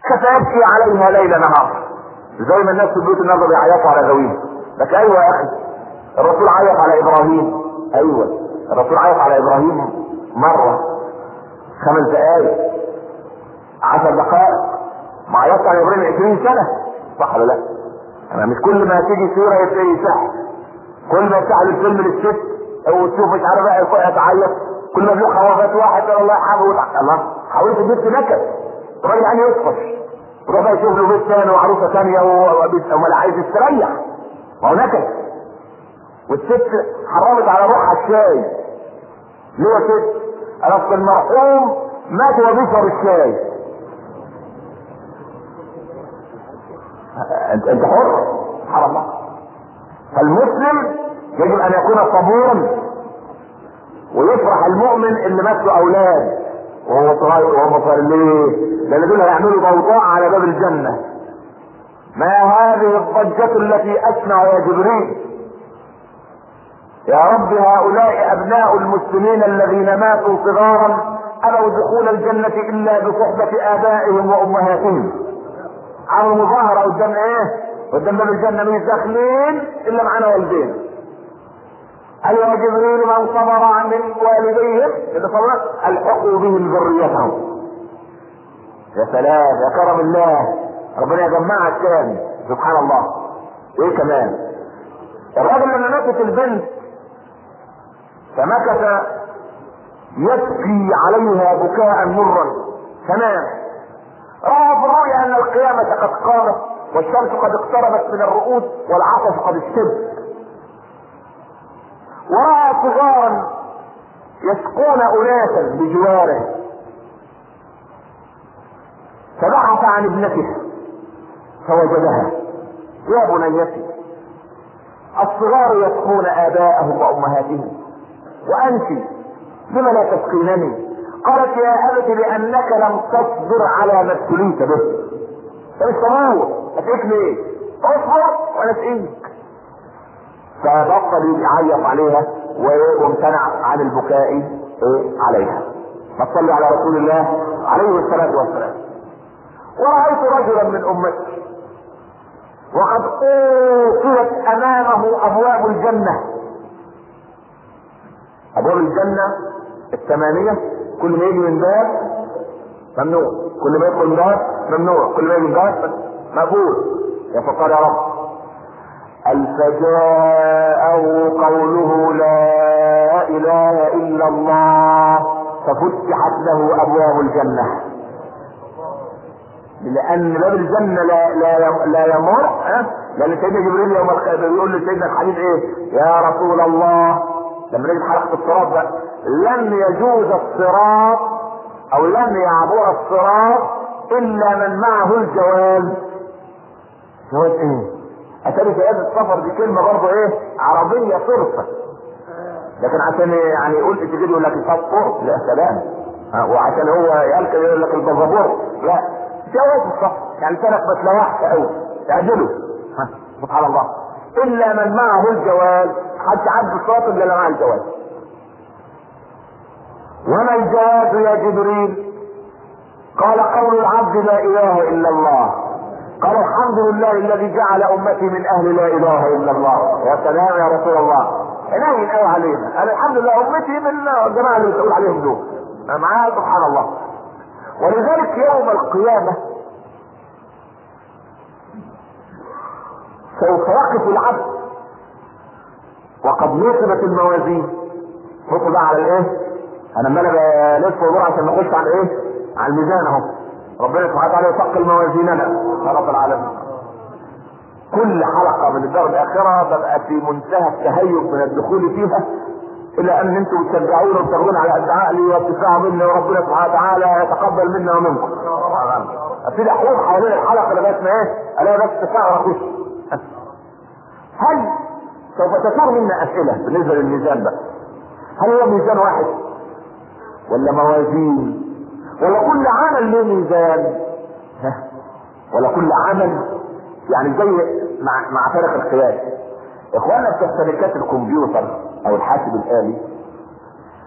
كفى يبكي عليها ليل نهار زي ما الناس في بيوت النظر بيعيطوا على ذويه لك ايوه يا اخي الرسول عيط على ابراهيم ايوه الرسول عيط على ابراهيم مره خمس دقائق عشر دقائق ما عيطت على ابراهيم 20 سنه صح ولا لا؟ انا مش كل ما تيجي سيره يصح كل ما يفتح الفيلم للست او تشوف مش عارف بقى تعيط كل ما تشوف خوافات واحد قال الله يرحمه الله حاولت جبت نكد الراجل يعني يطفش يروح بقى يشوف له بيت ثاني وعروسه ثانيه ولا عايز يستريح ما هو نكد والست حرمت على روحها الشاي ليه يا ست؟ انا اصل المرحوم مات وهو بيشرب الشاي انت انت حر سبحان الله فالمسلم يجب ان يكون صبورا ويفرح المؤمن اللي مات له اولاد وهو صغير وهو صغير ليه؟ لان دول هيعملوا ضوضاء على باب الجنه ما هذه الضجة التي اسمع يا جبريل يا رب هؤلاء ابناء المسلمين الذين ماتوا صغارا ابوا دخول الجنة الا بصحبة ابائهم وامهاتهم عملوا مظاهرة قدام ايه قدام باب الجنة مش داخلين الا معانا والدين قال يا جبريل من صبر عن والديهم اللي صبر الحقوا بهم ذريتهم يا سلام يا كرم الله ربنا يجمعك تاني سبحان الله ايه كمان الراجل لما ماتت البنت فمكث يبكي عليها بكاء مرا تمام رأى في الرؤيا ان القيامة قد قامت والشمس قد اقتربت من الرؤوس والعطش قد اشتد ورأى صغارا يسقون اناسا بجواره فبحث عن ابنته فوجدها يا بنيتي الصغار يسقون اباءهم وامهاتهم وانت لم لا تسقينني قالت يا ابت لانك لم تصبر على ما ابتليت به انت مش صبور هتقيك ليه اصبر وانا اسقيك فبطل يعيط عليها وامتنع عن البكاء عليها فصلي على رسول الله عليه الصلاه والسلام ورأيت رجلا من أمتي وقد أوقيت أمامه أبواب الجنة أبواب الجنة الثمانية كل ما يجي من باب ممنوع كل ما يدخل من باب ممنوع كل ما يجي من باب مقبول يا فقال يا رب فجاءه قوله لا إله إلا الله ففتحت له أبواب الجنة لان باب الجنه لا لا لا يمر ها لان سيدنا جبريل يوم بيقول لسيدنا الحديث ايه يا رسول الله لما نجد حلقه الصراط ده لن يجوز الصراط او لن يعبر الصراط الا من معه الجواز جواز ايه اتاري جواز السفر دي كلمه برضه ايه عربيه صرفه لكن عشان يعني يقول تجي يقول لك الباسبور لا سلام وعشان هو يلقى يقول لك الباسبور لا جواز السفر يعني سنة ما تلوحش قوي تعجله سبحان الله الا من معه الجواز حد عد الصوت الا اللي معاه الجواز وما الجواز يا جبريل قال قول العبد لا اله الا الله قال الحمد لله الذي جعل امتي من اهل لا اله الا الله يا سلام يا رسول الله حنين قوي علينا انا الحمد لله امتي من الجماعه اللي بتقول عليهم دول معاه سبحان الله ولذلك يوم القيامة سوف يقف العبد وقد نصبت الموازين بص بقى على الايه؟ انا عمال بلف ودور عشان نخش على ايه؟ على الميزان اهو ربنا سبحانه وتعالى يثقل موازيننا يا رب العالمين كل حلقة من الدار الآخرة ببقى في منتهى التهيب من الدخول فيها إلا أن أنتم تشجعونا وتاخذون على قد عقلي واتساعوا منا وربنا سبحانه وتعالى يتقبل منا ومنكم. ابتدي أحوم حوالين الحلقة لغاية ما إيه؟ ألاقي بس تفاعل أخش. هل سوف تثار منا أسئلة بالنسبة للميزان بقى؟ هل هو ميزان واحد؟ ولا موازين؟ ولا كل عمل له ميزان؟ ها؟ ولا كل عمل يعني زي مع مع فرق القياس اخواننا بتوع شركات الكمبيوتر او الحاسب الالي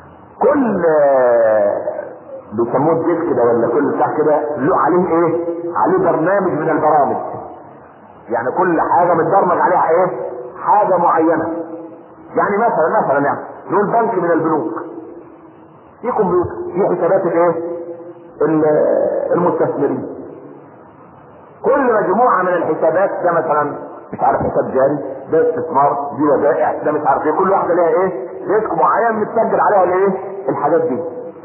كل بيسموه الديسك ده ولا كل بتاع كده له عليه ايه عليه برنامج من البرامج يعني كل حاجه متبرمج عليها ايه حاجه معينه يعني مثلا مثلا يعني نقول بنك من البنوك في كمبيوتر في حسابات الايه ال- المستثمرين كل مجموعه من الحسابات ده مثلا مش عارف حساب جاري ده استثمار دي ودائع ده مش عارف ايه كل واحده ليها ايه ريسك معين متسجل عليها الايه الحاجات دي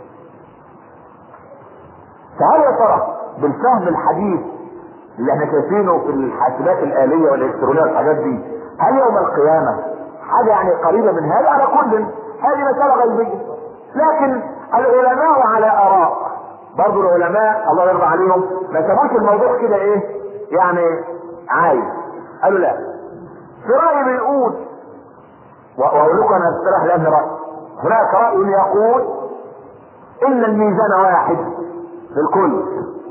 فهل يا ترى بالفهم الحديث اللي احنا شايفينه في الحاسبات الآلية والإلكترونية والحاجات دي هل يوم القيامة حاجة يعني قريبة من هذا على كل هذه مسألة غيبية لكن العلماء على آراء برضو العلماء الله يرضى عليهم ما سابوش الموضوع كده ايه يعني عايز قالوا لا في رأي بيقول واقول لكم انا استريح لان رأي هناك رأي يقول ان الميزان واحد في الكل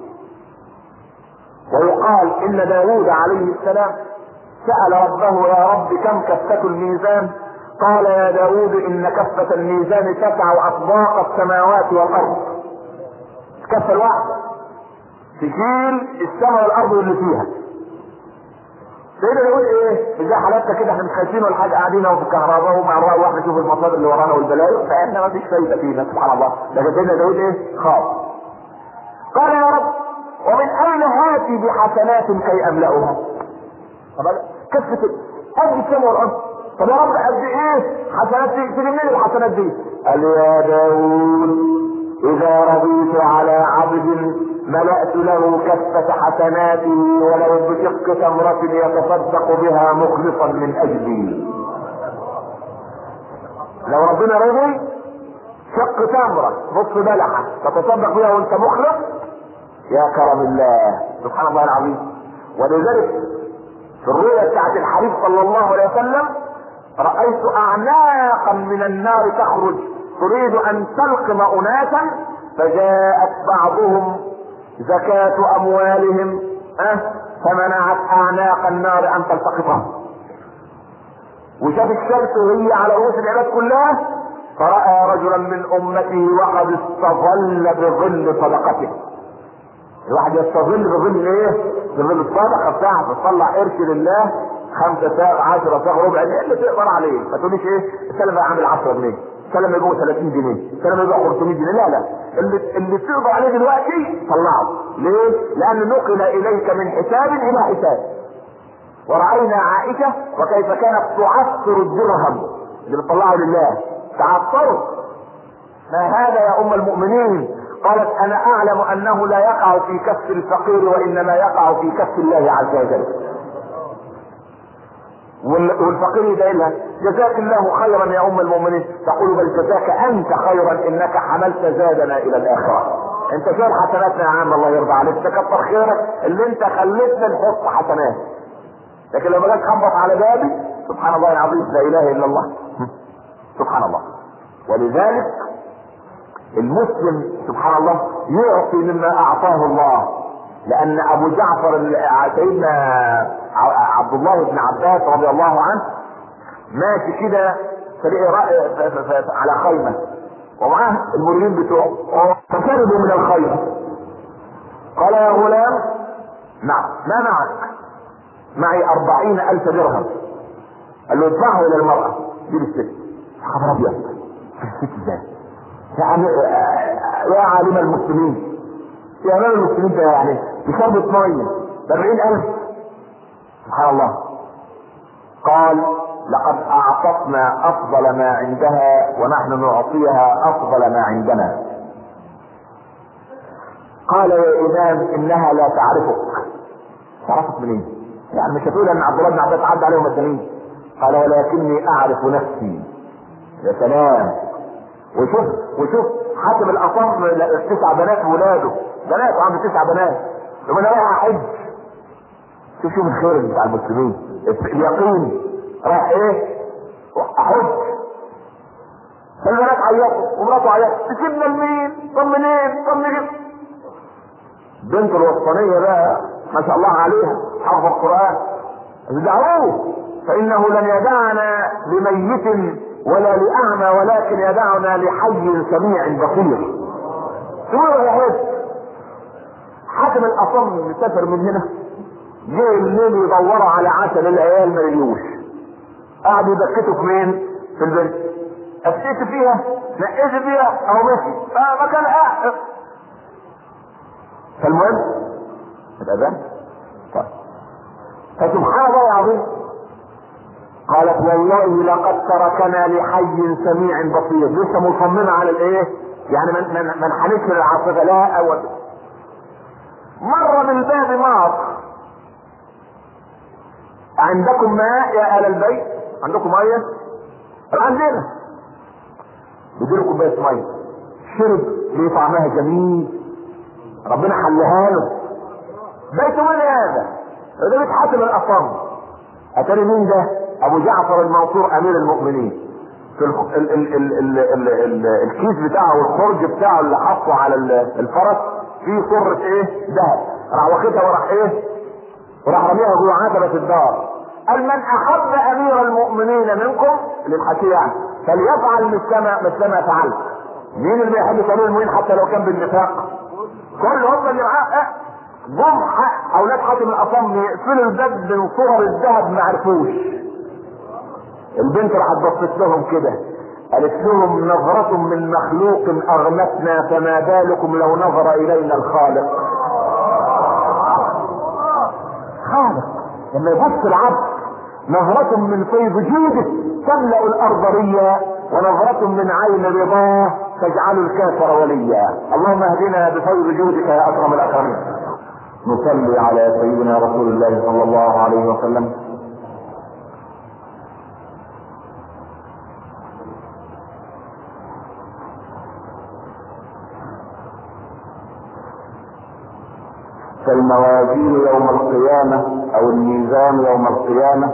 ويقال ان داود عليه السلام سأل ربه يا رب كم كفة الميزان قال يا داود ان كفة الميزان تسع اطباق السماوات والارض الكفة الواحدة تشيل السماء والارض واللي فيها سيدنا يقول ايه زي حالاتنا كده احنا مش خايفين ولا حاجه قاعدين اهو في الكهرباء ومع الرأي واحد نشوف المصادر اللي ورانا والبلايا فاحنا ما فيش فايده فينا سبحان الله لكن سيدنا داود ايه خاف قال يا رب ومن اين هاتي بحسنات كي املأها طب كفة قد السماء والارض طب يا رب قد ايه حسنات دي تيجي منين الحسنات دي قال يا داود اذا رضيت على عبد ملأت له كفة حسناته ولو بشق تمرة يتصدق بها مخلصا من اجلي لو ربنا رضي شق تمرة نص بلحة تتصدق بها وانت مخلص يا كرم الله سبحان الله العظيم ولذلك في الرؤيا بتاعت الحبيب صلى الله عليه وسلم رأيت أعناقا من النار تخرج تريد أن تلقم أناسا فجاءت بعضهم زكاة أموالهم أه فمنعت أعناق النار أن تلتقطها وشاف الشمس وهي على رؤوس العباد كلها فرأى رجلا من أمته وقد استظل بظل صدقته الواحد يستظل بظل ايه؟ بظل الصدقه بتاعته تطلع قرش لله خمسة ساعة 10 ساعة ربع جنيه اللي تقدر عليه ما تقوليش ايه السلم بقى عامل 10 جنيه السلم يبقى 30 جنيه السلم يبقى 500 جنيه لا لا اللي اللي تقدر عليه دلوقتي طلعه ليه؟ لأن نقل إليك من حساب إلى حساب ورأينا عائشة وكيف كانت تعصر الدرهم اللي بتطلعه لله تعصره ما هذا يا أم المؤمنين قالت انا اعلم انه لا يقع في كف الفقير وانما يقع في كف الله عز وجل والفقير يدعي لها جزاك الله خيرا يا ام المؤمنين تقول بل جزاك انت خيرا انك حملت زادنا الى الاخره انت شايل حسناتنا يا عم الله يرضى عليك تكتر خيرك اللي انت خليتنا نحط حسنات لكن لما جاك خبط على بابي سبحان الله العظيم لا اله الا الله سبحان الله ولذلك المسلم سبحان الله يعطي مما اعطاه الله لان ابو جعفر سيدنا عبد الله بن عباس رضي الله عنه ماشي كده على خيمة ومعاه المريدين بتوعه فشربوا من الخيمة قال يا غلام نعم ما معك معي أربعين ألف درهم قال له ادفعه إلى المرأة جيب الست خبر أبيض الست ازاي يعني يا عالم المسلمين يا عالم المسلمين ده يعني بشربة مية بأربعين ألف سبحان الله قال لقد أعطتنا أفضل ما عندها ونحن نعطيها أفضل ما عندنا قال يا إمام إنها لا تعرفك تعرفك منين؟ يعني مش هتقول أن عبد الله بن عباس عدى عليهم الدليل قال ولكني أعرف نفسي يا سلام وشوف وشوف حاتم الاصم تسع بنات ولاده بنات عنده تسع بنات لما انا رايح احج شوف شوف الخير بتاع المسلمين اليقين رايح ايه احج فالبنات عيطوا ومراته عيطت تسيبنا لمين؟ طب منين؟ طب منين؟ بنت الوسطانية بقى ما شاء الله عليها حافظ القرآن دعوه فإنه لن يدعنا لميت ولا لأعمى ولكن يدعنا لحي سميع بصير شو يا حس حاتم الاصم مسافر من هنا جه الليل يدوروا على عسل العيال ما لقيوش قعدوا يبكتوا في مين؟ في البنت افتيت فيها نقيت فيها اهو مشي فمكان قاعد فالمهم الاذان طيب فسبحان الله العظيم قالت والله لقد تركنا لحي سميع بصير لسه مصممة على الايه يعني من من من حنيش للعاصفة لا اول مر بالباب نار عندكم ماء يا اهل البيت عندكم ميه عندنا بديله كوبايه ميه شرب ليه طعمها جميل ربنا حلها له بيت من هذا ده بيت حاتم الاصم اتاري مين ده ابو جعفر المنصور امير المؤمنين في ال ال ال ال ال ال ال الكيس بتاعه والخرج بتاعه اللي حطه على الفرس فيه صرة ايه ذهب راح واخدها وراح ايه وراح رميها جوه عتبة الدار قال من احب امير المؤمنين منكم للحكي يعني فليفعل مثلما مثلما فعلت مين اللي بيحب امير المؤمنين حتى لو كان بالنفاق كل هم اللي معاه جم اولاد حاتم الاصم يقفلوا الباب من صور الذهب ما عرفوش البنت راحت بصت لهم كده قالت لهم نظرة من مخلوق اغمتنا فما بالكم لو نظر الينا الخالق خالق لما يبص العبد نظرة من فيض جوده تملأ الأرض ريا ونظرة من عين رضاه تجعل الكافر وليا اللهم اهدنا بفيض جودك يا أكرم الأكرمين نصلي على سيدنا رسول الله صلى الله عليه وسلم كالموازين يوم القيامة او الميزان يوم القيامة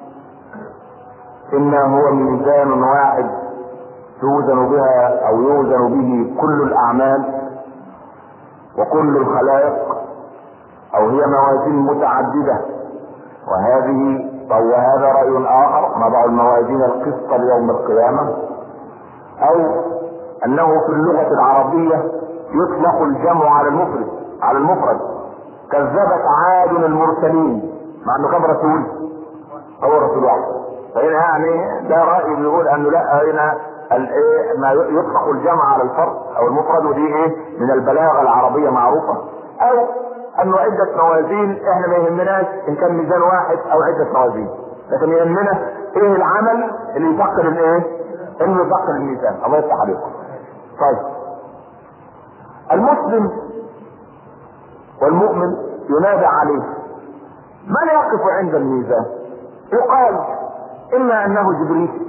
انما هو ميزان واحد توزن بها او يوزن به كل الاعمال وكل الخلائق او هي موازين متعددة وهذه او هذا رأي اخر نضع الموازين القسط ليوم القيامة او انه في اللغة العربية يطلق الجمع على المفرد على المفرد كذبت عاد المرسلين مع انه كم رسول هو رسول واحد فهنا يعني ده راي بيقول انه لا هنا الايه ما يطلق الجمع على الفرد او المفرد ودي ايه من البلاغه العربيه معروفه او انه عده موازين احنا ما يهمناش ان كان ميزان واحد او عده موازين لكن يهمنا ايه العمل اللي يثقل الايه اللي يثقل الميزان الله يفتح عليكم طيب المسلم والمؤمن ينادى عليه من يقف عند الميزان يقال اما انه جبريل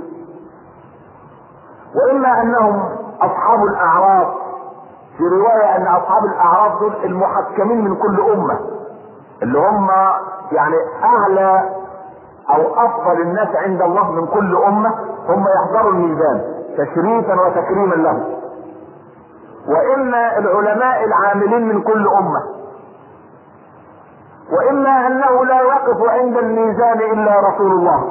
واما انهم اصحاب الاعراض في رواية ان اصحاب الاعراض دول المحكمين من كل امة اللي هم يعني اعلى او افضل الناس عند الله من كل امة هم يحضروا الميزان تشريفا وتكريما لهم واما العلماء العاملين من كل امه واما انه لا يقف عند الميزان الا رسول الله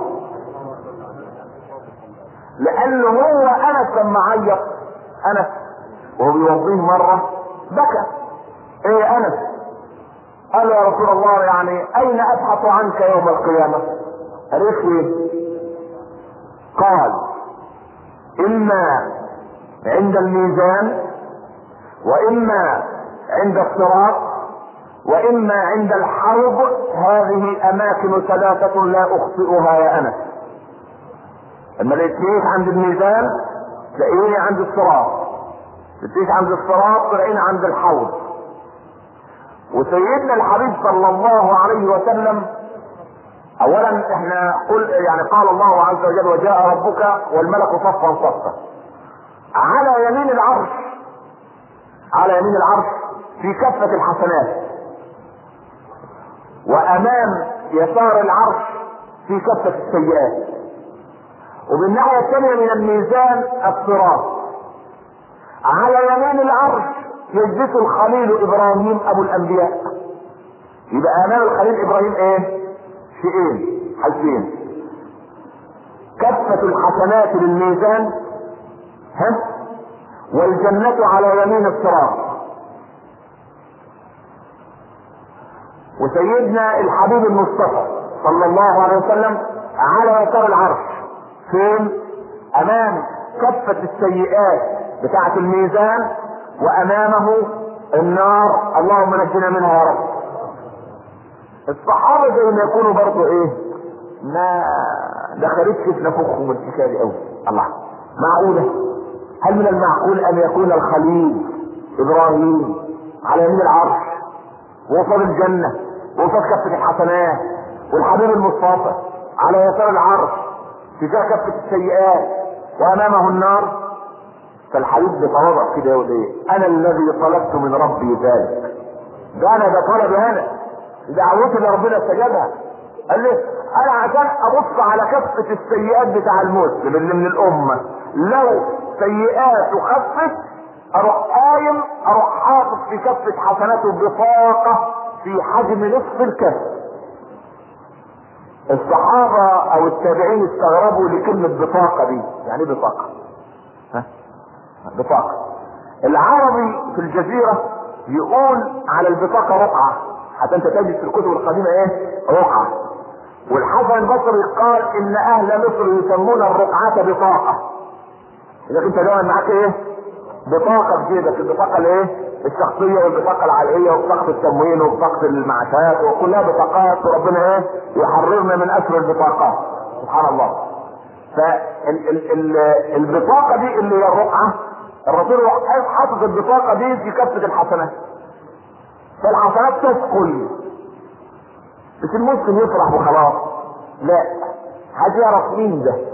لانه هو انس لما عيط انس وهو بيوضيه مره بكى ايه يا انس قال يا رسول الله يعني اين ابحث عنك يوم القيامه قال ايه قال اما عند الميزان واما عند الصراط واما عند الحوض هذه اماكن ثلاثة لا اخطئها يا انس اما لقيتنيش عند الميزان تلاقيني عند الصراط لقيتنيش عند الصراط تلاقيني عند الحوض وسيدنا الحبيب صلى الله عليه وسلم اولا احنا قل يعني قال الله عز وجل وجاء ربك والملك صفا صفا على يمين العرش على يمين العرش في كفة الحسنات وامام يسار العرش في كفة السيئات وبالناحية الثانية من الميزان الصراط على يمين العرش يجلس الخليل ابراهيم ابو الانبياء يبقى امام الخليل ابراهيم ايه شيئين حاجتين كفة الحسنات للميزان ها والجنة على يمين الصراط وسيدنا الحبيب المصطفى صلى الله عليه وسلم على يسار العرش فين امام كفة السيئات بتاعة الميزان وامامه النار اللهم نجنا منها يا رب الصحابة زي ما يكونوا برضه ايه ما دخلتش في نفوخهم الحكاية قوي الله معقولة هل من المعقول ان يكون الخليل ابراهيم على يمين العرش وصل الجنة وصل كفة الحسنات والحبيب المصطفى على يسار العرش تجاه كفة السيئات وامامه النار فالحبيب بتواضع كده يقول ايه انا الذي طلبت من ربي ذلك ده انا ده طلب انا دعوتي اللي ربنا استجابها قال لي انا عشان ابص على كفة السيئات بتاع المسلم اللي من الامة لو سيئاته خفت اروح قايم اروح حاطط في كفة حسناته بطاقة في حجم نصف الكف الصحابة او التابعين استغربوا لكلمة بطاقة دي يعني ايه بطاقة ها بطاقة العربي في الجزيرة يقول على البطاقة رقعة حتى انت تجد في الكتب القديمة ايه رقعة والحسن البصري قال ان اهل مصر يسمون الرقعة بطاقة اذا كنت دايما معاك ايه بطاقة في جيبك البطاقة الايه الشخصية والبطاقة العائلية وبطاقة التموين وبطاقة المعاشات وكلها بطاقات وربنا ايه يحررنا من اسر البطاقات سبحان الله فالبطاقة دي اللي هي الرقعة الرسول حاطط البطاقة دي في كفة الحسنات فالحسنات تثقل مش المسلم يفرح وخلاص لا عايز يعرف مين ده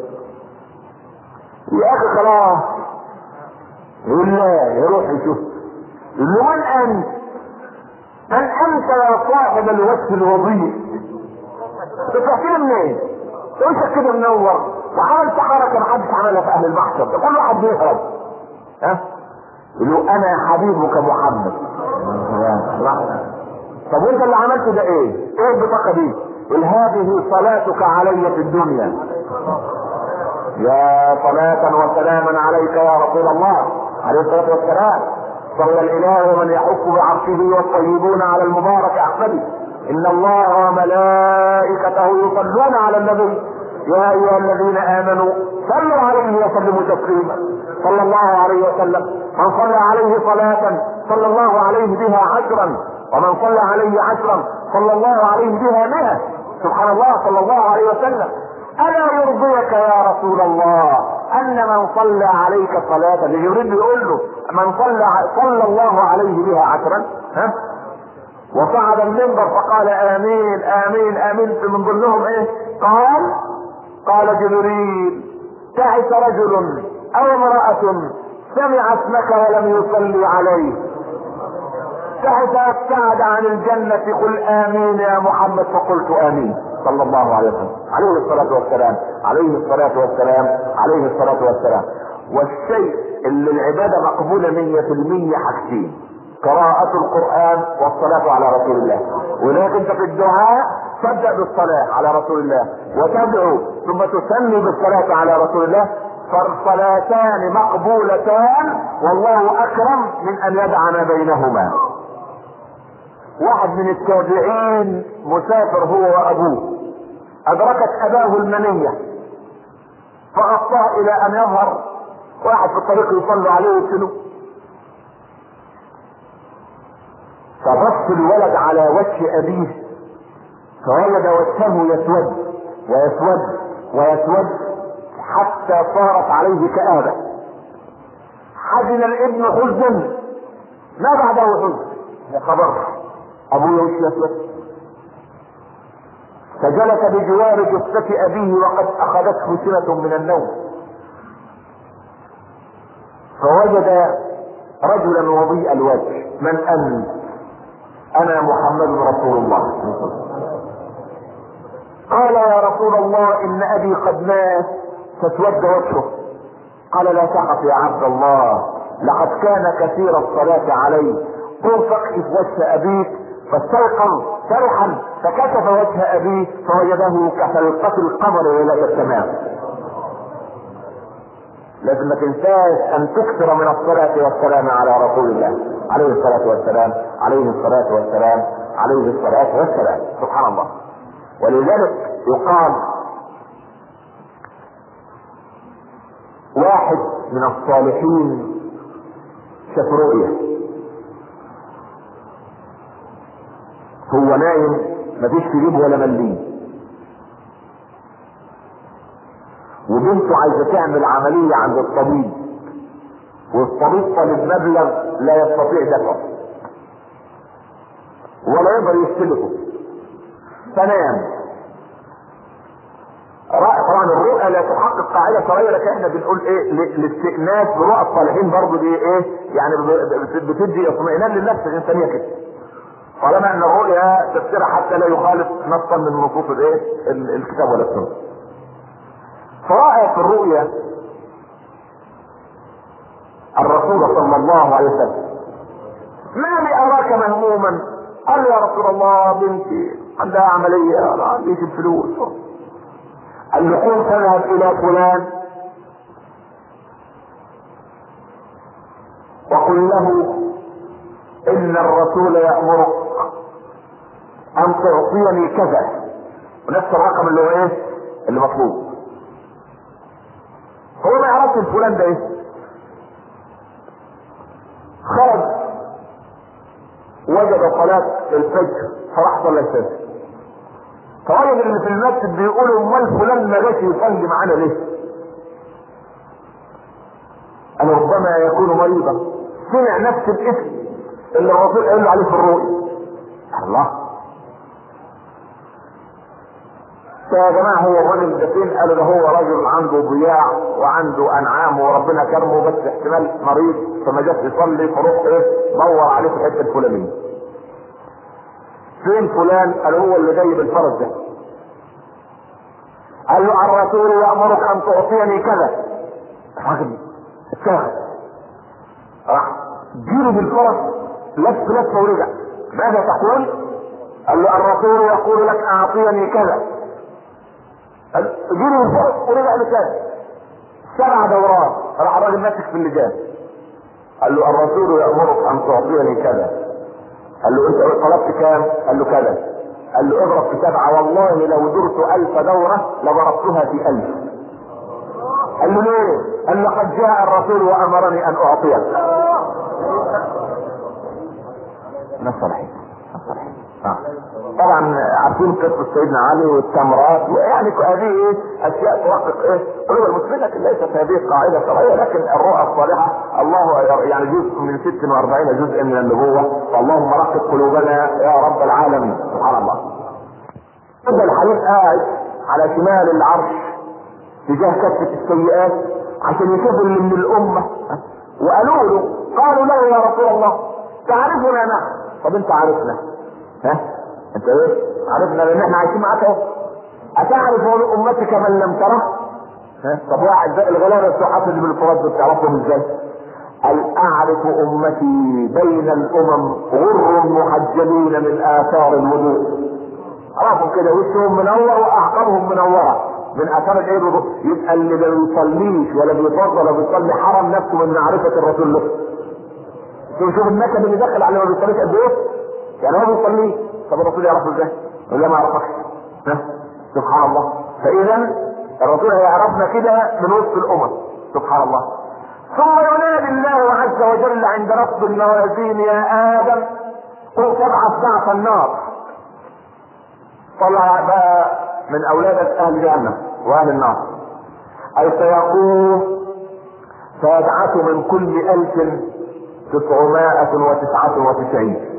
يا اخي خلاص يقول لا يروح يشوف يقول له من انت من انت يا صاحب الوجه الوظيف تفكر منين وشك كده منور وعملت حركه محدش عملها في اهل المحشر ده كل واحد بيهرب ها يقول له انا حبيبك محمد طب وانت اللي عملته ده ايه؟ ايه البطاقه دي؟ قل هذه صلاتك علي في الدنيا يا صلاة وسلاما عليك يا رسول الله عليه الصلاة والسلام صلى الإله ومن يحف بعرشه والطيبون على المبارك أحمده إن الله وملائكته يصلون على النبي يا أيها الذين آمنوا صلوا عليه وسلموا تسليما صلى الله عليه وسلم من صلى عليه صلاة صلى الله عليه بها عشرا ومن صلى عليه عشرا صلى الله عليه بها مئة سبحان الله صلى الله عليه وسلم ألا يرضيك يا رسول الله أن من صلى عليك صلاة اللي يريد يقول له من صلى صلى الله عليه بها عشرا ها وصعد المنبر فقال آمين آمين آمين من ضمنهم إيه؟ قال قال جبريل تعس رجل أو امرأة سمع اسمك ولم يصلي عليه تعس ابتعد عن الجنة قل آمين يا محمد فقلت آمين صلى الله عليه وسلم عليه الصلاة والسلام عليه الصلاة والسلام عليه الصلاة والسلام والشيء اللي العبادة مقبولة مية في المية حاجتين قراءة القرآن والصلاة على رسول الله ولكن انت في الدعاء تبدأ بالصلاة على رسول الله وتدعو ثم تسمي بالصلاة على رسول الله فالصلاتان مقبولتان والله أكرم من أن يدع ما بينهما واحد من التابعين مسافر هو وابوه ادركت اباه المنية فغطاه الى ان يظهر واحد في الطريق يصلي عليه ويسأله فبص الولد على وجه ابيه فوجد وجهه يسود ويسود ويسود حتى صارت عليه كآبة حزن الابن حزنا ما بعده حزن يا خبر ابوه وش يسود فجلس بجوار جثة ابيه وقد اخذته سنة من النوم فوجد رجلا وضيء الوجه من انت انا محمد رسول الله قال يا رسول الله ان ابي قد مات فاسود وجهه قال لا تخف يا عبد الله لقد كان كثير الصلاة عليه قم فاكشف وجه ابيك فاستيقظ فرحا فكشف وجه ابيه فوجده كفلقة القمر ليلة السماء لازم ما تنساش ان تكثر من الصلاة والسلام على رسول الله عليه الصلاة والسلام عليه الصلاة والسلام عليه الصلاة والسلام سبحان الله ولذلك يقال واحد من الصالحين شاف رؤية هو نايم مفيش في جيبه ولا مليم وبنته عايزه تعمل عمليه عند الطبيب والطبيب طالب مبلغ لا يستطيع دفعه ولا يقدر يستلفه فنام رأي طبعا الرؤى لا تحقق قاعدة شرعية لكن احنا بنقول ايه الاستئناس برؤى الصالحين برضه دي ايه يعني بتدي اطمئنان للنفس الانسانية كده طالما ان الرؤيا تفسيرها حتى لا يخالف نصا من نصوص الايه الكتاب ولا السنه فرأى في الرؤيا الرسول صلى الله عليه وسلم ما لي اراك مهموما قال يا رسول الله بنتي عندها عملية انا عنديش الفلوس قال له قوم تذهب الى فلان وقل له ان الرسول يأمرك ان تعطيني كذا ونفس الرقم اللي هو ايه اللي مطلوب هو ما يعرفش الفلان ده ايه خرج وجد صلاة الفجر فراح صلى الفجر فوجد اللي في المسجد بيقولوا امال فلان ما جاش يصلي معانا ليه؟ قال ربما يكون مريضا سمع نفس الاسم اللي الرسول قال له عليه في الرؤيا الله فيا جماعه هو الراجل ده فين؟ قالوا ده هو رجل عنده ضياع وعنده انعام وربنا كرمه بس احتمال مريض فما جاش يصلي فروح ايه؟ دور عليه في الحته الفلانيه. فين فلان؟ قال هو اللي جاي بالفرس ده. قال له الرسول يامرك ان تعطيني كذا. الراجل اتاخد راح جيله بالفرس لف لف ورجع ماذا تقول؟ قال له الرسول يقول لك اعطيني كذا جيله بالفرس ورجع لكذا سبع دورات راح الراجل ماسك في اللجان قال له الرسول يامرك ان تعطيني كذا قال له انت طلبت كام؟ قال له كذا قال له اضرب في سبعه والله لو درت الف دوره لضربتها في الف قال له ليه؟ قال لقد جاء الرسول وامرني ان اعطيك نصرحي نصرحي آه. طبعا عارفين قصه سيدنا علي والتمرات يعني هذه ايه اشياء توافق ايه قلوب المسلمين لكن ليست هذه قاعده شرعيه لكن الرؤى الصالحه الله يعني جزء من 46 جزءا من النبوه فاللهم رقق قلوبنا يا رب العالمين سبحان الله. هذا الحديث قاعد على شمال العرش تجاه كفه السيئات عشان يشوفوا اللي من الامه وقالوا له قالوا له يا رسول الله تعرفنا نحن طب انت عارفنا ها انت ايه عرفنا لان احنا عايشين معاك اهو اتعرف من امتك من لم تره ها طب واحد زي الغلابه بتوع حافظ بالفرات بتعرفهم ازاي قال اعرف امتي بين الامم غر محجلين من اثار الوضوء عرفوا كده وشهم منور واعقابهم منوره من اثار الايه يبقى اللي ما بيصليش ولا بيفضل ولا بيصلي حرم نفسه من معرفه الرسول له شوف النكد اللي دخل على ما بيصليش قد ايه يعني هو بيصلي طب الرسول يعرفه ازاي؟ ولا ما يعرفكش ها سبحان الله فاذا الرسول هيعرفنا كده من وسط الامم سبحان الله ثم ينادي الله عز وجل عند رفض الموازين يا ادم قل تبعث بعث النار طلع بقى من اولادك اهل جهنم واهل النار اي سيقوم فيبعث من كل الف تسعمائة وتسعة وتسعين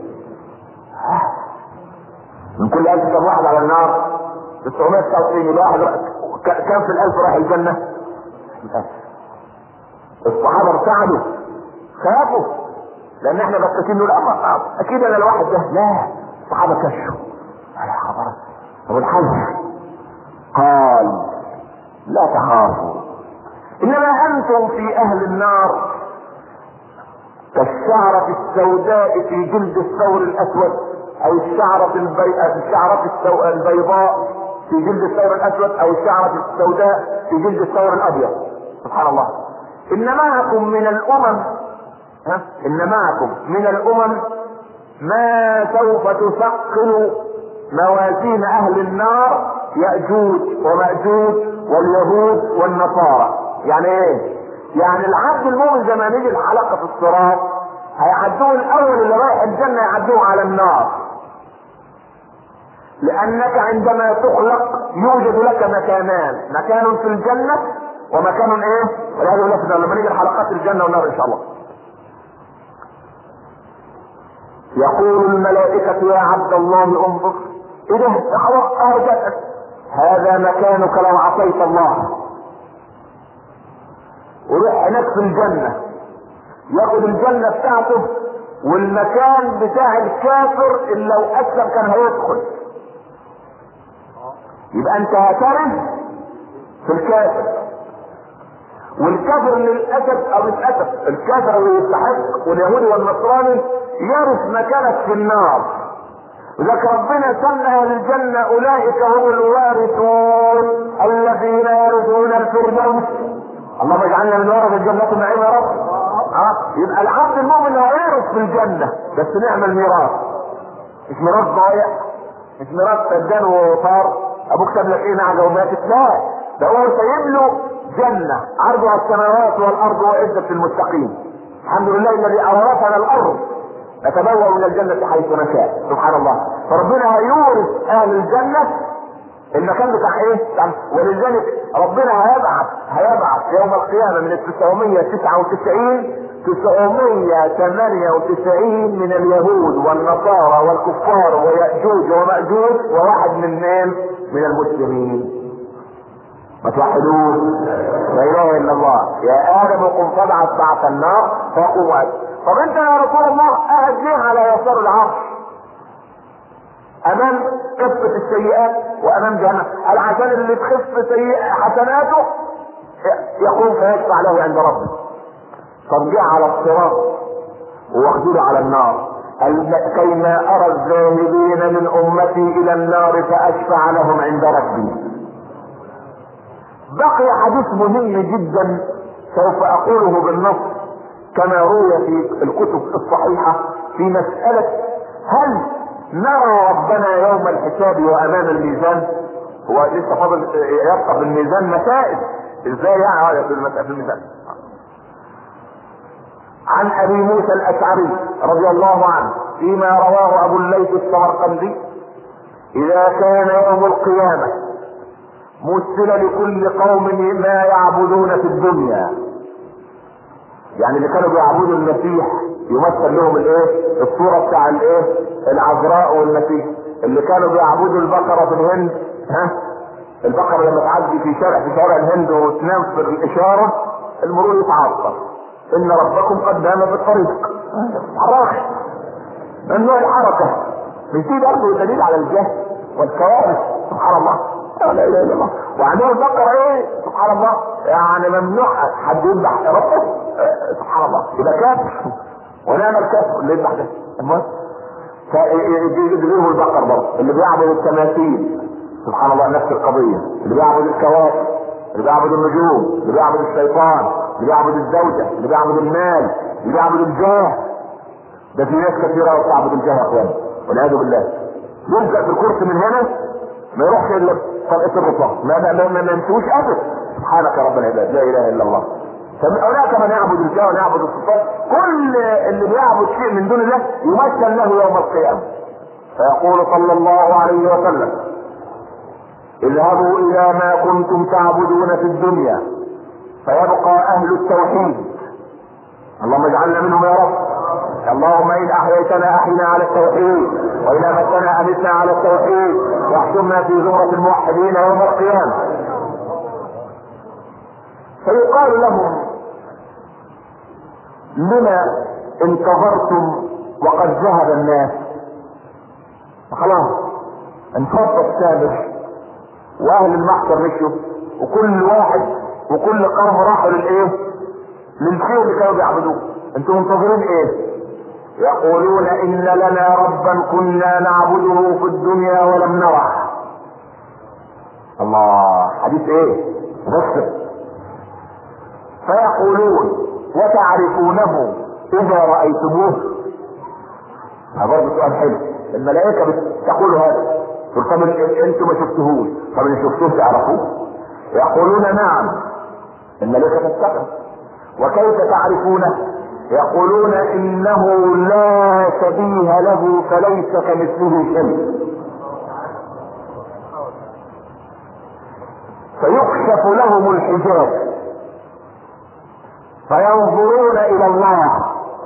من كل ألف كم واحد على النار 999 يبقى واحد كم في الألف راح الجنة؟ الصحابة ارتعدوا خافوا لأن احنا بكتين نقول أكيد أنا الواحد ده لا الصحابة كشفوا يا خبر طب الحل قال لا تخافوا إنما أنتم في أهل النار كالشعرة السوداء في جلد الثور الأسود او الشعرة البي... الشعرة السو... البيضاء في جلد الثور الاسود او الشعرة السوداء في جلد الثور الابيض سبحان الله ان معكم من الامم ها ان معكم من الامم ما سوف تثقل موازين اهل النار يأجوج ومأجوج واليهود والنصارى يعني ايه يعني العبد المؤمن زي ما نيجي الحلقه في الصراط هيعدوه الاول اللي رايح الجنه يعدوه على النار لانك عندما تخلق يوجد لك مكانان مكان في الجنه ومكان ايه ولهذا لفظ لما نيجي الحلقات الجنه والنار ان شاء الله يقول الملائكة يا عبد الله انظر إذا خلاص أرجعت هذا مكانك لو عصيت الله وروح هناك في الجنة ياخد الجنة بتاعته والمكان بتاع الكافر اللي لو أسلم كان هيدخل يبقى أنت هترث في الكافر والكافر للأسف أو للأسف الكافر اللي يستحق واليهودي والنصراني يرث مكانك في النار وذلك ربنا سمى اهل الجنة اولئك هم الوارثون الذين يرثون الفردوس اللهم اجعلنا من ورث الجنة النعيم يا رب اه يبقى العبد المؤمن هو يرث في الجنة بس نعمل ميراث مش ميراث ضايع مش ميراث فدان وطار ابوك ساب لك ايه نعجه وماتت لا ده هو سايب له جنة عرضها السماوات والارض وعزة المتقين الحمد لله الذي اورثنا الارض نتبوأ من الجنة حيث نشاء سبحان الله فربنا هيورث أهل الجنة المكان بتاع ايه؟ بتاع ولذلك ربنا هيبعث هيبعث يوم القيامة من ال 999 998 من اليهود والنصارى والكفار ويأجوج ومأجوج وواحد من مين؟ من المسلمين. ما توحدوش لا اله الا الله يا ادم قم فابعث بعث النار فقم وأجل. طب انت يا رسول الله قاعد ليه على يسار العرش امام كفة السيئات وامام جهنم قال عشان اللي تخف سيئة حسناته يقوم فيشفع له عند ربه طب جه على الصراط واخذوه على النار قال كيما ارى الذاهبين من امتي الى النار فاشفع لهم عند ربي بقي حديث مهم جدا سوف اقوله بالنص كما روي في الكتب الصحيحة في مسألة هل نرى ربنا يوم الحساب وأمام الميزان هو لسه فاضل يبقى في الميزان مسائل ازاي يعني في المسألة في الميزان عن ابي موسى الاشعري رضي الله عنه فيما رواه ابو الليث السمرقندي اذا كان يوم القيامة مثل لكل قوم ما يعبدون في الدنيا يعني اللي كانوا بيعبدوا المسيح يمثل لهم الايه الصورة بتاع الايه العذراء والمسيح اللي كانوا بيعبدوا البقرة في الهند ها البقرة لما تعدي في شارع في شارع الهند وتنام في الاشارة المرور يتعطل ان ربكم قد نام في الطريق حراك ممنوع الحركة مش دي برضه دليل على الجهل والكوارث سبحان الله لا اله الا الله وعندهم البقرة ايه سبحان الله يعني ممنوع حد يذبح ربه سبحان الله يبقى كافر ونعم الكافر اللي يذبح ده المهم فيجيبوا البقر برضه اللي بيعبد التماثيل سبحان الله نفس القضية اللي بيعبد الكواكب اللي بيعبد النجوم اللي بيعبد الشيطان اللي بيعبد الزوجة اللي بيعبد المال اللي بيعبد الجاه ده في ناس كثيرة بتعبد الجاه يا اخوان والعياذ بالله يلزق في الكرسي من هنا ما يروحش الا طلقة الرصاص ما ما ما ما, ما يمشوش ابدا سبحانك يا رب العباد لا اله الا الله هناك من يعبد الجاه ويعبد الصفات كل اللي بيعبد شيء من دون الله يمثل له يوم القيامه فيقول صلى الله عليه وسلم اذهبوا الى ما كنتم تعبدون في الدنيا فيبقى اهل التوحيد اللهم اجعلنا منهم يا رب اللهم ان احييتنا احينا على التوحيد وان امتنا امتنا على التوحيد واحشرنا في زمرة الموحدين يوم القيامة فيقال لهم لما انتظرتم وقد ذهب الناس خلاص انفض السابق واهل المحشر مشوا وكل واحد وكل قوم راحوا للايه للشيء اللي كانوا بيعبدوه انتم منتظرين ايه يقولون ان لنا ربا كنا نعبده في الدنيا ولم نره الله حديث ايه بص فيقولون وتعرفونه اذا رايتموه ده برضه سؤال حلو الملائكة بتقول هذا تقول طب انتوا ما شفتوهوش طب اللي شفتوه تعرفوه يقولون نعم الملائكة تستقر وكيف تعرفونه يقولون انه لا شبيه له فليس كمثله شيء فيكشف لهم الحجاب فينظرون الى الله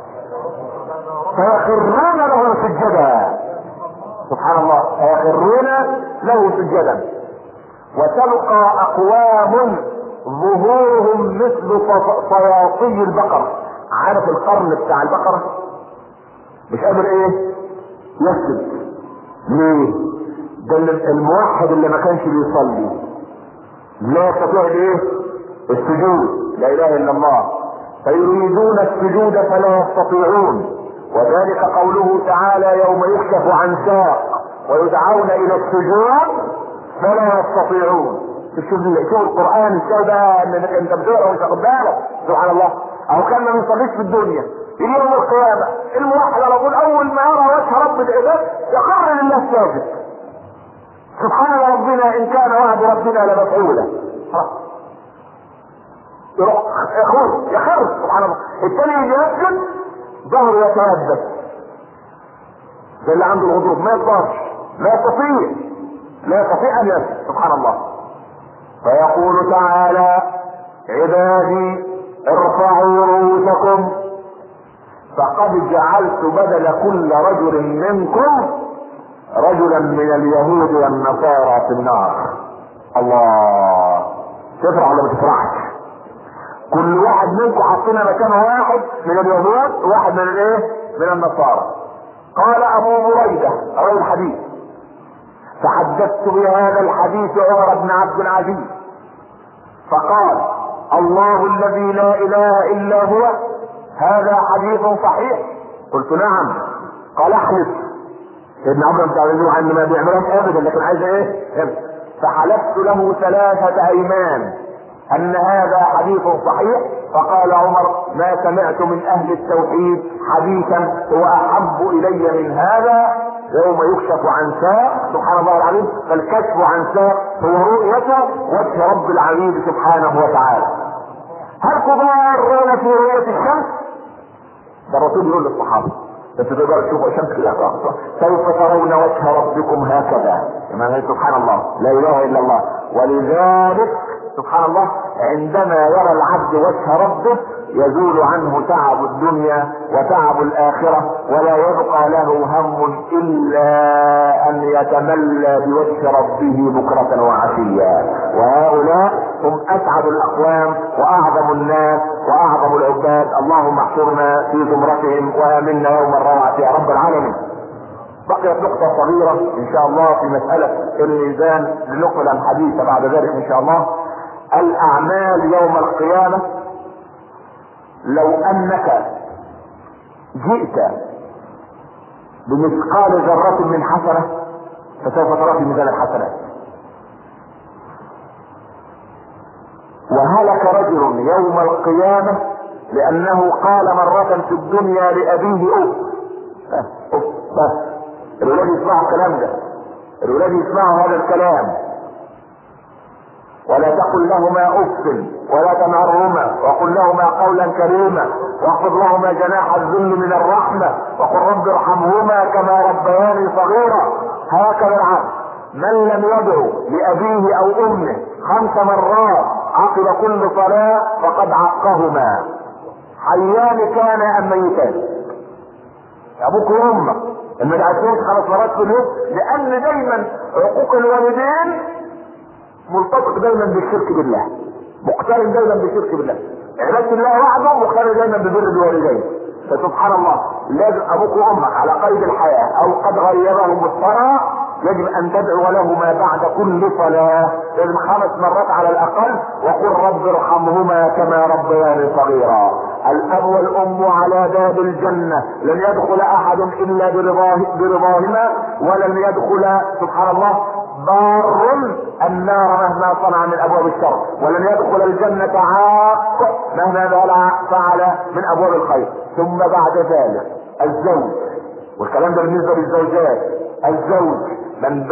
فيخرون له سجدا سبحان الله فيخرون له سجدا وتلقى اقوام ظهورهم مثل صياطي البقر عارف القرن بتاع البقرة مش قادر ايه يسجد ليه ده الموحد اللي ما كانش بيصلي لا يستطيع ايه السجود لا اله الا الله فيريدون السجود فلا يستطيعون وذلك قوله تعالى يوم يكشف عن ساق ويدعون الى السجود فلا يستطيعون شوف شوف القران ازاي بقى انت بتقرا وانت واخد بالك سبحان الله او كان ما بيصليش في الدنيا يجي يوم القيامه الموحد على طول اول ما يرى وجه رب العباد يقر لله ساجد سبحان ربنا ان كان وعد ربنا لمفعولا يروح يخر يخر سبحان الله الثاني يجي يسجد ظهره يتيبس زي اللي عنده الغضروف ما يقدرش لا يستطيع لا يستطيع ان يسجد سبحان الله فيقول تعالى عبادي ارفعوا رؤوسكم فقد جعلت بدل كل رجل منكم رجلا من اليهود والنصارى في النار الله تفرح ولا ما تفرحش كل واحد منكم حطينا مكانه واحد من اليهود وواحد من الايه من النصارى قال ابو بريده روى الحديث فحدثت بهذا الحديث عمر بن عبد العزيز فقال الله الذي لا اله الا هو هذا حديث صحيح قلت نعم قال احلف سيدنا عمر بن عبد العزيز ما بيعملهاش ابدا لكن عايز ايه فحلفت له ثلاثه ايمان ان هذا حديث صحيح فقال عمر ما سمعت من اهل التوحيد حديثا هو احب الي من هذا يوم يكشف عن ساق سبحان الله العظيم فالكشف عن ساق هو رؤية وجه رب العبيد سبحانه وتعالى هل تضارون في رؤية الشمس؟ ده الرسول يقول للصحابة بس تقدر تشوفوا الشمس كده سوف ترون وجه ربكم هكذا كما سبحان الله لا اله الا الله ولذلك سبحان الله عندما يرى العبد وجه ربه يزول عنه تعب الدنيا وتعب الآخرة ولا يبقى له هم إلا أن يتملى بوجه ربه بكرة وعشيا وهؤلاء هم أسعد الأقوام وأعظم الناس وأعظم العباد اللهم احشرنا في زمرتهم وآمنا يوم الروعة يا رب العالمين بقيت نقطة صغيرة إن شاء الله في مسألة الميزان لنقل الحديث بعد ذلك إن شاء الله الأعمال يوم القيامة لو انك جئت بمثقال ذرة من حسنة فسوف ترى في ميزان الحسنات وهلك رجل يوم القيامة لأنه قال مرة في الدنيا لأبيه أف أف بس الولاد يسمعوا الكلام ده الولاد يسمعوا هذا الكلام ولا تقل لهما اف ولا تنهرهما وقل لهما قولا كريما واخفض لهما جناح الذل من الرحمه وقل رب ارحمهما كما ربياني صغيرا هكذا العبد من لم يدعو لابيه او امه خمس مرات عقب كل صلاه فقد عقهما حيان كان ام ميتان ابوك وامك لما دعيتهم خمس مرات في اليوم لان دايما عقوق الوالدين مرتبط دايما بالشرك بالله مقترن دايما بالشرك بالله عبادة الله وحده مقترن دايما ببر الوالدين فسبحان الله لازم ابوك وامك على قيد الحياة او قد غيبهم الثرى يجب ان تدعو لهما بعد كل صلاة لازم خمس مرات على الاقل وقل رب ارحمهما كما ربياني صغيرا الاب والام على باب الجنة لن يدخل احد الا برضاه برضاهما ولن يدخل سبحان الله بار النار مهما صنع من ابواب الشر ولن يدخل الجنة عاق مهما فعل من ابواب الخير ثم بعد ذلك الزوج والكلام ده بالنسبه للزوجات الزوج من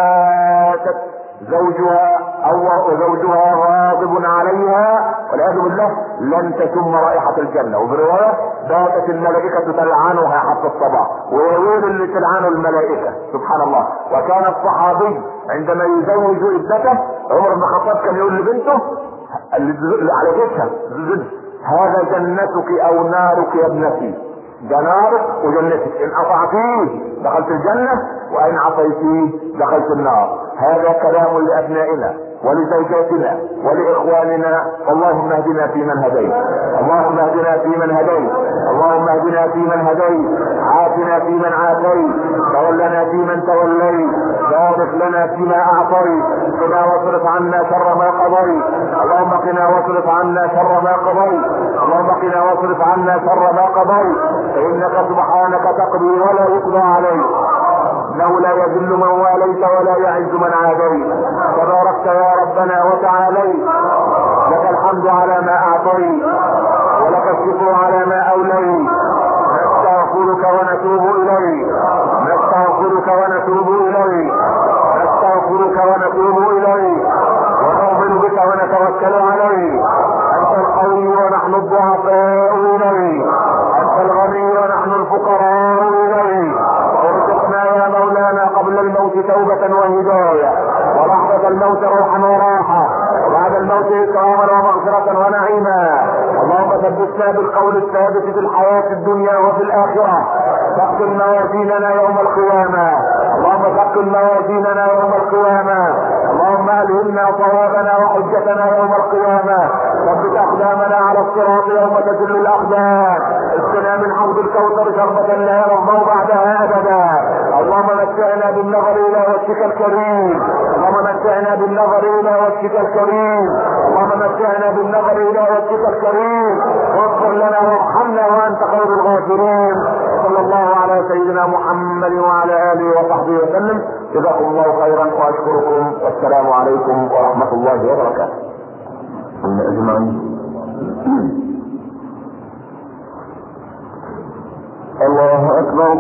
باتت زوجها او زوجها غاضب عليها والعياذ بالله لن تشم رائحة الجنة وفي رواية باتت الملائكة تلعنها حتى الصباح ويقول اللي تلعنه الملائكة سبحان الله وكان الصحابي عندما يزوج ابنته عمر بن الخطاب كان يقول لبنته اللي على جسها هذا جنتك او نارك يا ابنتي ده نارك وجنتك ان اطعتيه دخلت الجنة وان عصيتيه دخلت النار هذا كلام لابنائنا ولزوجاتنا ولاخواننا اللهم اهدنا فيمن هديت اللهم اهدنا فيمن هديت اللهم اهدنا فيمن هديت عافنا فيمن عافيت تولنا فيمن توليت بارك لنا فيما اعطيت قنا واصرف عنا شر ما قضيت اللهم قنا واصرف عنا شر ما قضيت اللهم قنا واصرف عنا شر ما قضيت فانك سبحانك تقضي ولا يقضى عليك انه لا يذل من واليت ولا يعز من عاديت تباركت يا ربنا وتعاليت لك الحمد على ما اعطيت ولك الشكر على ما اوليت نستغفرك ونتوب اليك نستغفرك ونتوب اليك نستغفرك ونتوب اليك ونؤمن بك ونتوكل عليك انت القوي ونحن الضعفاء اليك انت الغني ونحن الفقراء اليك ارزقنا يا مولانا قبل الموت توبة وهداية ولحظة الموت روحا وراحة وبعد الموت إكراما ومغفرة ونعيما اللهم ثبتنا بالقول الثابت في الحياة الدنيا وفي الآخرة ثقل موازيننا يوم القيامة اللهم ثقل موازيننا يوم القيامة اللهم ألهمنا صوابنا وحجتنا يوم القيامة ثبت أقدامنا على الصراط يوم تزل الأقدام اسقنا من حوض الكوثر شربة لا يرضى بعدها أبدا اللهم متعنا بالنظر إلى وجهك الكريم اللهم متعنا بالنظر إلى وجهك الكريم اللهم متعنا بالنظر إلى وجهك الكريم واغفر لنا وارحمنا وأنت خير الغافرين صلى الله على سيدنا محمد وعلى آله وصحبه وسلم جزاكم الله خيرا وأشكركم والسلام عليكم ورحمة الله وبركاته أجمعين الله أكبر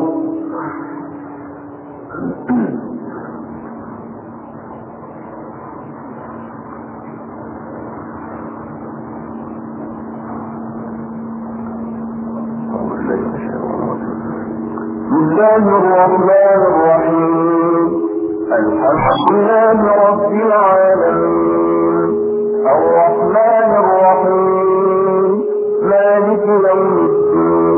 بسم الله الرحمن الرحيم الحمد لله رب العالمين الرحمن الرحيم مالك يوم الدين